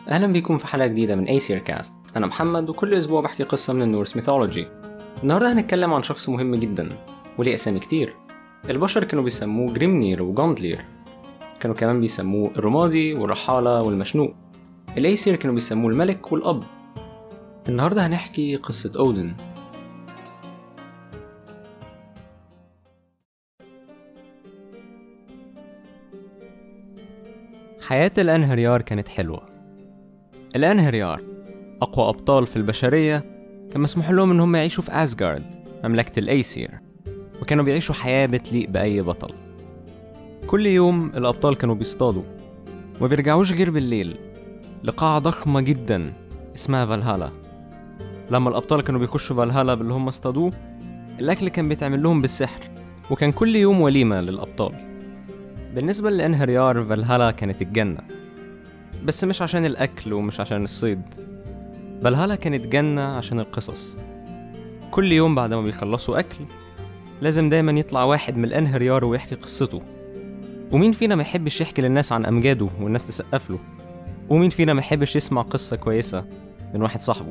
أهلا بيكم في حلقة جديدة من أيسير كاست أنا محمد وكل أسبوع بحكي قصة من النورس ميثولوجي النهاردة هنتكلم عن شخص مهم جدا وليه أسامي كتير البشر كانوا بيسموه جريمنير وجوندلير كانوا كمان بيسموه الرمادي والرحالة والمشنوق الأيسير كانوا بيسموه الملك والأب النهاردة هنحكي قصة أودن حياة الأنهريار كانت حلوة الأنهريار أقوى أبطال في البشرية كان مسموح لهم إن هم يعيشوا في أسجارد مملكة الأيسير وكانوا بيعيشوا حياة بتليق بأي بطل كل يوم الأبطال كانوا بيصطادوا وما بيرجعوش غير بالليل لقاعة ضخمة جدا اسمها فالهالا لما الأبطال كانوا بيخشوا فالهالا باللي هم اصطادوه الأكل كان بيتعمل لهم بالسحر وكان كل يوم وليمة للأبطال بالنسبة لإنهريار فالهالا كانت الجنة بس مش عشان الأكل ومش عشان الصيد فالهالا كانت جنة عشان القصص كل يوم بعد ما بيخلصوا أكل لازم دايما يطلع واحد من الأنهريار ويحكي قصته ومين فينا ما يحبش يحكي للناس عن أمجاده والناس تسقف له ومين فينا ما يحبش يسمع قصة كويسة من واحد صاحبه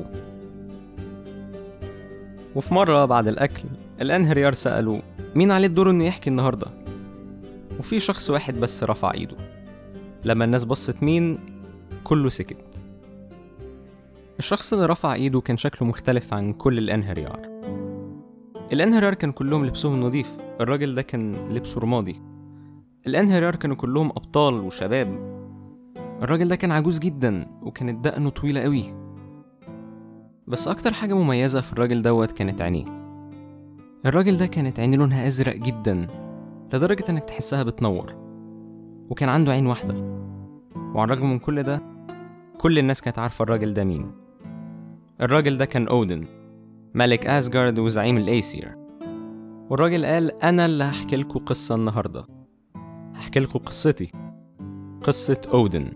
وفي مرة بعد الأكل الأنهريار سألوا مين عليه الدور إنه يحكي النهاردة وفي شخص واحد بس رفع ايده لما الناس بصت مين كله سكت الشخص اللي رفع ايده كان شكله مختلف عن كل الانهريار الانهريار كان كلهم لبسهم نظيف الراجل ده كان لبسه رمادي الانهريار كانوا كلهم ابطال وشباب الراجل ده كان عجوز جدا وكانت دقنه طويلة قوي بس اكتر حاجة مميزة في الراجل دوت كانت عينيه الراجل ده كانت عينيه لونها ازرق جدا لدرجة إنك تحسها بتنور وكان عنده عين واحدة وعلى الرغم من كل ده كل الناس كانت عارفة الراجل ده مين الراجل ده كان أودن ملك أسجارد وزعيم الأيسير والراجل قال أنا اللي هحكي لكم قصة النهاردة هحكي لكم قصتي قصة أودن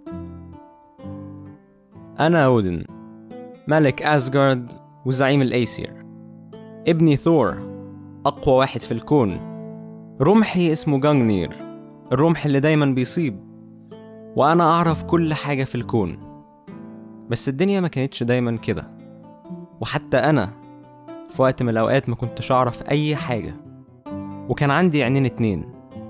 أنا أودن ملك أسجارد وزعيم الأيسير ابني ثور أقوى واحد في الكون رمحي اسمه جانجنير الرمح اللي دايما بيصيب وأنا أعرف كل حاجة في الكون بس الدنيا ما كانتش دايما كده وحتى أنا في وقت من الأوقات ما كنتش أعرف أي حاجة وكان عندي عينين اتنين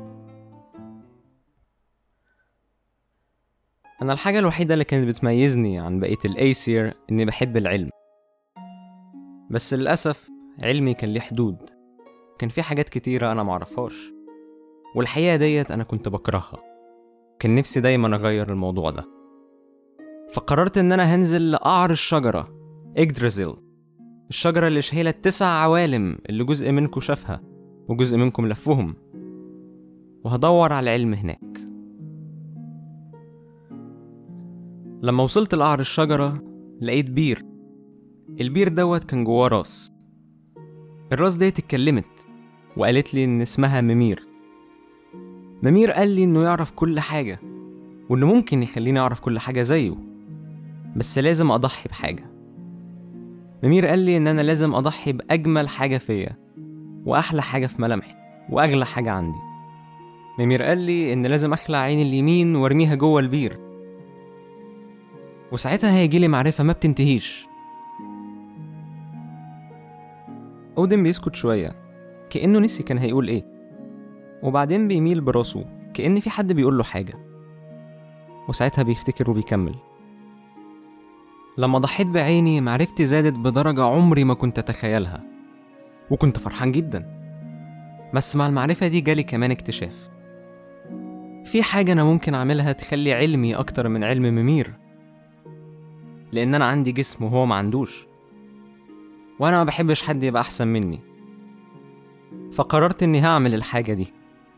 أنا الحاجة الوحيدة اللي كانت بتميزني عن بقية الأيسير إني بحب العلم بس للأسف علمي كان ليه حدود كان في حاجات كتيرة أنا معرفهاش والحقيقة ديت أنا كنت بكرهها كان نفسي دايما أغير الموضوع ده فقررت إن أنا هنزل لقعر الشجرة إجدرزيل الشجرة اللي شايلة التسع عوالم اللي جزء منكم شافها وجزء منكم لفهم وهدور على العلم هناك لما وصلت لقعر الشجرة لقيت بير البير دوت كان جواه راس الراس ديت اتكلمت وقالت لي إن اسمها ممير ممير قال لي إنه يعرف كل حاجة وإنه ممكن يخليني أعرف كل حاجة زيه بس لازم أضحي بحاجة ممير قال لي إن أنا لازم أضحي بأجمل حاجة فيا وأحلى حاجة في ملامحي وأغلى حاجة عندي ممير قال لي إن لازم أخلع عيني اليمين وأرميها جوه البير وساعتها هيجيلي معرفة ما بتنتهيش أودن بيسكت شوية كأنه نسي كان هيقول إيه وبعدين بيميل براسه كأن في حد بيقول له حاجة وساعتها بيفتكر وبيكمل لما ضحيت بعيني معرفتي زادت بدرجة عمري ما كنت أتخيلها وكنت فرحان جدا بس مع المعرفة دي جالي كمان اكتشاف في حاجة أنا ممكن أعملها تخلي علمي أكتر من علم ممير لأن أنا عندي جسم وهو ما عندوش وأنا ما بحبش حد يبقى أحسن مني فقررت إني هعمل الحاجة دي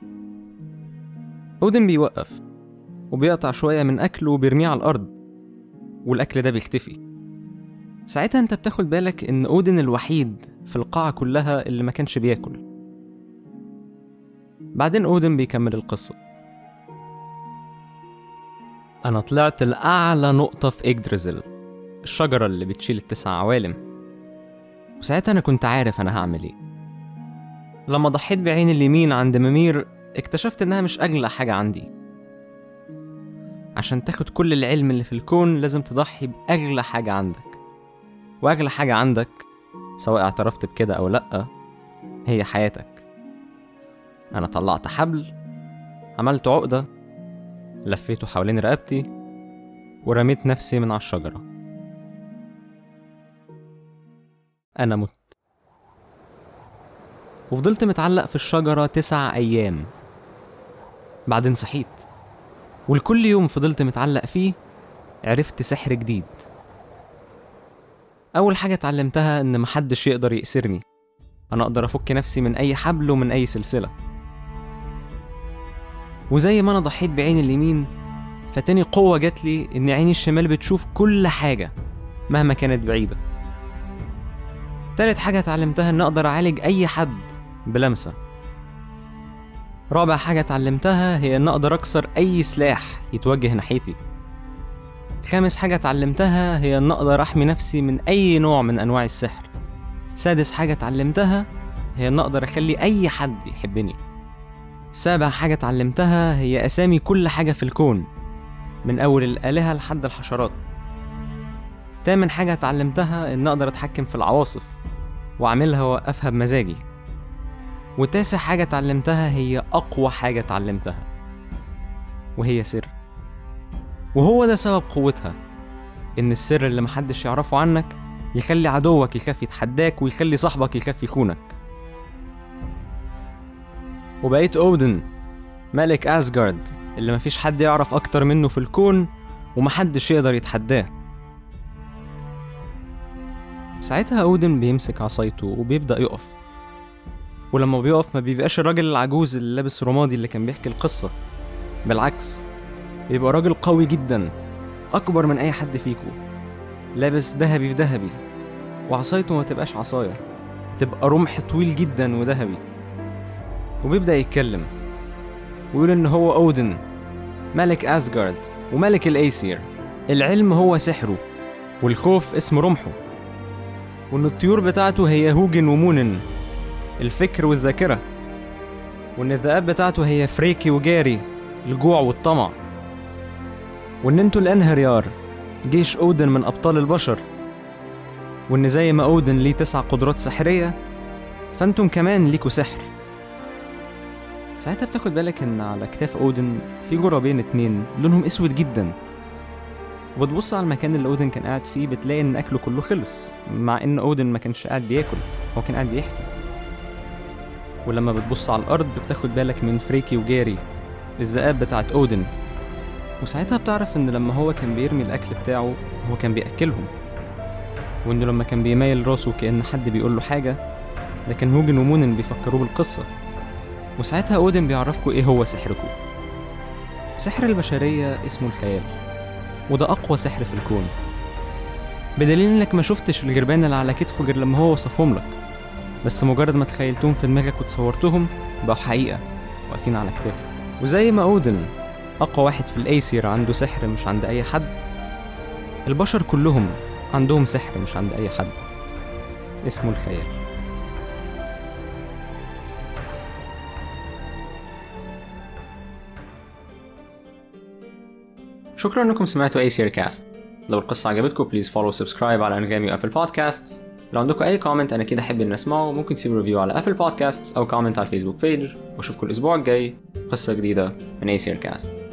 أودن بيوقف وبيقطع شوية من أكله وبيرميه على الأرض والأكل ده بيختفي ساعتها أنت بتاخد بالك إن أودن الوحيد في القاعة كلها اللي ما كانش بياكل بعدين أودن بيكمل القصة أنا طلعت لأعلى نقطة في إجدرزل الشجرة اللي بتشيل التسع عوالم وساعتها أنا كنت عارف أنا هعمل إيه لما ضحيت بعين اليمين عند ممير اكتشفت إنها مش أغلى حاجة عندي عشان تاخد كل العلم اللي في الكون لازم تضحي بأغلى حاجة عندك وأغلى حاجة عندك سواء اعترفت بكده أو لأ هي حياتك أنا طلعت حبل عملت عقدة لفيته حوالين رقبتي ورميت نفسي من على الشجرة أنا مت وفضلت متعلق في الشجرة تسع أيام بعدين صحيت والكل يوم فضلت متعلق فيه عرفت سحر جديد أول حاجة اتعلمتها إن محدش يقدر يأسرني أنا أقدر أفك نفسي من أي حبل ومن أي سلسلة وزي ما أنا ضحيت بعيني اليمين فتاني قوة جات لي إن عيني الشمال بتشوف كل حاجة مهما كانت بعيدة تالت حاجة اتعلمتها إن أقدر أعالج أي حد بلمسة رابع حاجة اتعلمتها هي إن أقدر أكسر أي سلاح يتوجه ناحيتي خامس حاجة اتعلمتها هي إن أقدر أحمي نفسي من أي نوع من أنواع السحر سادس حاجة اتعلمتها هي إن أقدر أخلي أي حد يحبني سابع حاجة اتعلمتها هي أسامي كل حاجة في الكون من أول الآلهة لحد الحشرات تامن حاجة اتعلمتها إن أقدر أتحكم في العواصف وأعملها وأوقفها بمزاجي وتاسع حاجة اتعلمتها هي أقوى حاجة اتعلمتها وهي سر وهو ده سبب قوتها إن السر اللي محدش يعرفه عنك يخلي عدوك يخاف يتحداك ويخلي صاحبك يخاف يخونك وبقيت أودن ملك أسجارد اللي مفيش حد يعرف أكتر منه في الكون ومحدش يقدر يتحداه ساعتها أودن بيمسك عصايته وبيبدأ يقف ولما بيقف ما بيبقاش الراجل العجوز اللي لابس رمادي اللي كان بيحكي القصة بالعكس بيبقى راجل قوي جدا أكبر من أي حد فيكو لابس ذهبي في ذهبي وعصايته ما تبقاش عصاية تبقى رمح طويل جدا وذهبي وبيبدأ يتكلم ويقول إن هو أودن ملك أسجارد وملك الأيسير العلم هو سحره والخوف اسم رمحه وإن الطيور بتاعته هي هوجن ومونن الفكر والذاكرة وإن الذئاب بتاعته هي فريكي وجاري الجوع والطمع وإن انتوا الأنهريار جيش أودن من أبطال البشر وإن زي ما أودن ليه تسع قدرات سحرية فانتم كمان ليكوا سحر ساعتها بتاخد بالك إن على كتاف أودن في جرابين اتنين لونهم أسود جدا وبتبص على المكان اللي أودن كان قاعد فيه بتلاقي إن أكله كله خلص مع إن أودن ما كانش قاعد بياكل هو كان قاعد بيحكي ولما بتبص على الأرض بتاخد بالك من فريكي وجاري الذئاب بتاعت أودن وساعتها بتعرف إن لما هو كان بيرمي الأكل بتاعه هو كان بيأكلهم وإنه لما كان بيميل راسه كأن حد بيقول له حاجة ده كان هوجن ومونن بيفكروه بالقصة وساعتها أودن بيعرفكوا إيه هو سحركوا سحر البشرية اسمه الخيال وده أقوى سحر في الكون بدليل إنك ما شفتش الجربان اللي على كتفه غير لما هو وصفهم لك بس مجرد ما تخيلتهم في دماغك وتصورتهم بقوا حقيقة واقفين على كتافك وزي ما أودن أقوى واحد في الأيسير عنده سحر مش عند أي حد البشر كلهم عندهم سحر مش عند أي حد اسمه الخيال شكرا انكم سمعتوا اي سير كاست لو القصة عجبتكم بليز فولو سبسكرايب على انغامي وابل بودكاست لو عندكم اي كومنت انا كده احب ان اسمعه ممكن تسيبوا ريفيو على ابل بودكاست او كومنت على الفيسبوك بيج واشوفكم الاسبوع الجاي قصة جديدة من اي سير كاست